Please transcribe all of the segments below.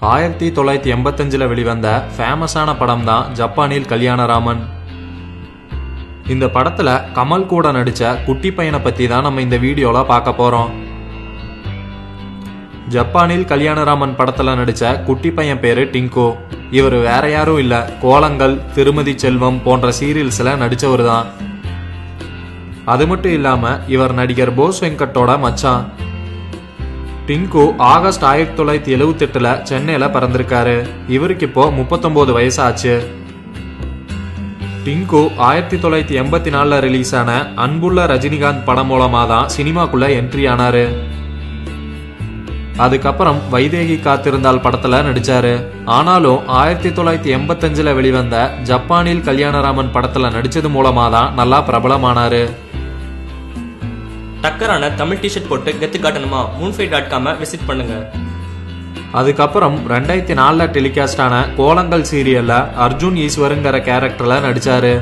ஆயிரத்தி தொள்ளாயிரத்தி எண்பத்தஞ்சில் வெளிவந்த ஃபேமஸான படம் தான் ஜப்பானில் கல்யாணராமன் இந்த படத்துல கமல் கூட நடிச்ச குட்டி பையனை பத்தி தான் நம்ம இந்த வீடியோல பார்க்க போறோம் ஜப்பானில் கல்யாணராமன் படத்துல நடிச்ச குட்டி பையன் பேரு டிங்கு இவர் வேற யாரும் இல்ல கோலங்கள் திருமதி செல்வம் போன்ற சீரியல்ஸ்ல நடிச்சவர் தான் அது மட்டும் இல்லாம இவர் நடிகர் போஸ் வெங்கட்டோட மச்சான் டிங்கு ஆகஸ்ட் ஆயிரத்தி தொள்ளாயிரத்தி எழுவத்தி எட்டுல சென்னையில பிறந்திருக்காரு இவருக்கு இப்போ முப்பத்தொன்பது வயசு ஆச்சு டிங்கு ஆயிரத்தி தொள்ளாயிரத்தி எண்பத்தி நாலுல ரிலீஸ் ஆன அன்புள்ள ரஜினிகாந்த் படம் மூலமா தான் சினிமாக்குள்ள என்ட்ரி ஆனாரு அதுக்கப்புறம் வைதேகி காத்திருந்தால் படத்துல நடிச்சாரு ஆனாலும் ஆயிரத்தி தொள்ளாயிரத்தி எண்பத்தஞ்சுல வெளிவந்த ஜப்பானில் கல்யாணராமன் படத்துல நடிச்சது மூலமா தான் நல்லா பிரபலமானாரு டக்கரான தமிழ் டிஷர்ட் போட்டு கெத்து காட்டணுமா மூன்ஃபை டாட் காம விசிட் பண்ணுங்க அதுக்கப்புறம் ரெண்டாயிரத்தி நாலுல டெலிகாஸ்ட் ஆன கோலங்கள் சீரியல்ல அர்ஜுன் ஈஸ்வருங்கிற கேரக்டர்ல நடிச்சாரு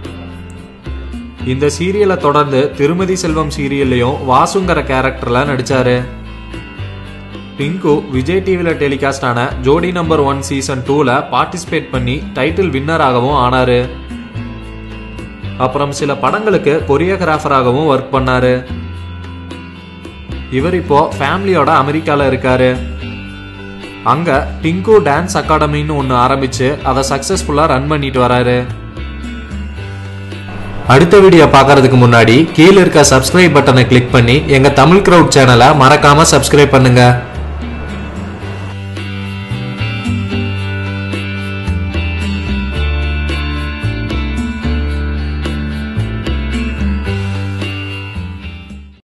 இந்த சீரியலை தொடர்ந்து திருமதி செல்வம் சீரியல்லையும் வாசுங்கிற கேரக்டர்ல நடிச்சாரு டிங்கு விஜய் டிவில டெலிகாஸ்ட் ஆன ஜோடி நம்பர் ஒன் சீசன் டூல பார்ட்டிசிபேட் பண்ணி டைட்டில் வின்னராகவும் ஆனாரு அப்புறம் சில படங்களுக்கு கொரியோகிராஃபராகவும் ஒர்க் பண்ணாரு இவர் இப்போ ஃபேமிலியோட அமெரிக்கால இருக்காரு அங்க டிங்கு டான்ஸ் அகாடமின்னு ஒன்று ஆரம்பிச்சு அதை சக்சஸ்ஃபுல்லா ரன் பண்ணிட்டு வராரு அடுத்த வீடியோ பார்க்கறதுக்கு முன்னாடி கீழே இருக்க சப்ஸ்கிரைப் பட்டனை கிளிக் பண்ணி எங்க தமிழ் கிரவுட் சேனலை மறக்காம சப்ஸ்கிரைப் பண்ணுங்க